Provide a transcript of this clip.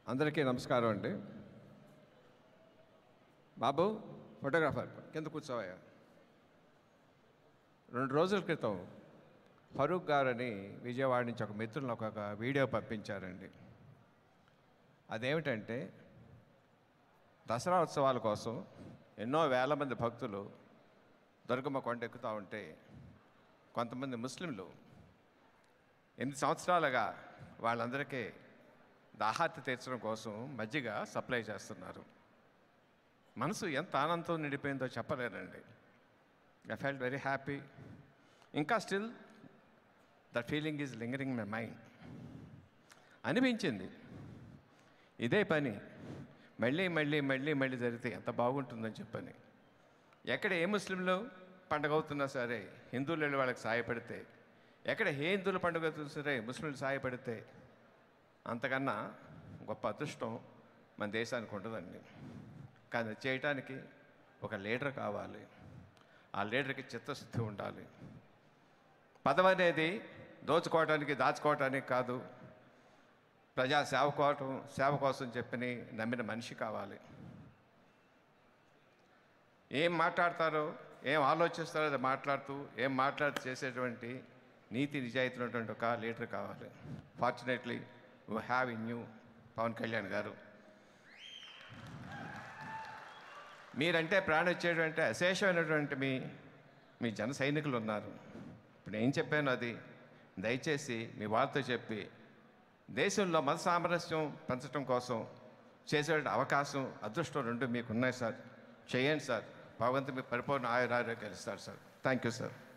అందరికీ నమస్కారం అండి బాబు ఫోటోగ్రాఫర్ కింద కూర్చోవయ్యా రెండు రోజుల క్రితం ఫరూక్ గారని విజయవాడ నుంచి ఒక మిత్రులను ఒక వీడియో పంపించారండి అదేమిటంటే దసరా ఉత్సవాల కోసం ఎన్నో వేల మంది భక్తులు దుర్గమ్మ కొండ ఎక్కుతూ ఉంటే కొంతమంది ముస్లింలు ఎనిమిది సంవత్సరాలుగా వాళ్ళందరికీ దాహార్తి తీర్చడం కోసం మజ్జిగ సప్లై చేస్తున్నారు మనసు ఎంత ఆనందంతో నిండిపోయిందో చెప్పలేనండి ఐ ఫెల్ట్ వెరీ హ్యాపీ ఇంకా still the feeling is lingering my mind అనిపించింది ఇదే పని మళ్ళీ మళ్ళీ మళ్ళీ మళ్ళీ జరిగితే ఎంత బాగుంటుందని చెప్పని ఎక్కడ ఏ ముస్లింలు పండగ అవుతున్నా సరే హిందువులు వెళ్ళి వాళ్ళకి సాయపడితే ఎక్కడ ఏ హిందువుల పండుగ అవుతున్నా సరే ముస్లింలు సాయపడితే అంతకన్నా గొప్ప అదృష్టం మన దేశానికి ఉండదండి కానీ అది చేయటానికి ఒక లీడర్ కావాలి ఆ లీడర్కి చిత్తశుద్ధి ఉండాలి పదవి అనేది దోచుకోవటానికి దాచుకోవటానికి కాదు ప్రజా సేవ కోసం సేవ కోసం చెప్పని నమ్మిన మనిషి కావాలి ఏం మాట్లాడతారో ఏం ఆలోచిస్తారో అది మాట్లాడుతూ ఏం మాట్లాడుతూ చేసేటువంటి నీతి నిజాయితీ ఉన్నటువంటి ఒక లీడర్ కావాలి fortunately we have in you Pawan Kalyan garu మీరంటే ప్రాణం ఇచ్చేటువంటి అశేషమైనటువంటి మీ మీ జన సైనికులు ఉన్నారు ఇప్పుడు ఏం చెప్పాను అది దయచేసి మీ వారితో చెప్పి దేశంలో మత సామరస్యం పెంచడం కోసం చేసే అవకాశం అదృష్టం రెండు మీకు ఉన్నాయి సార్ చేయండి సార్ భగవంతు మీకు పరిపూర్ణ ఆయురారోగ్యాలు ఇస్తారు సార్ థ్యాంక్ యూ సార్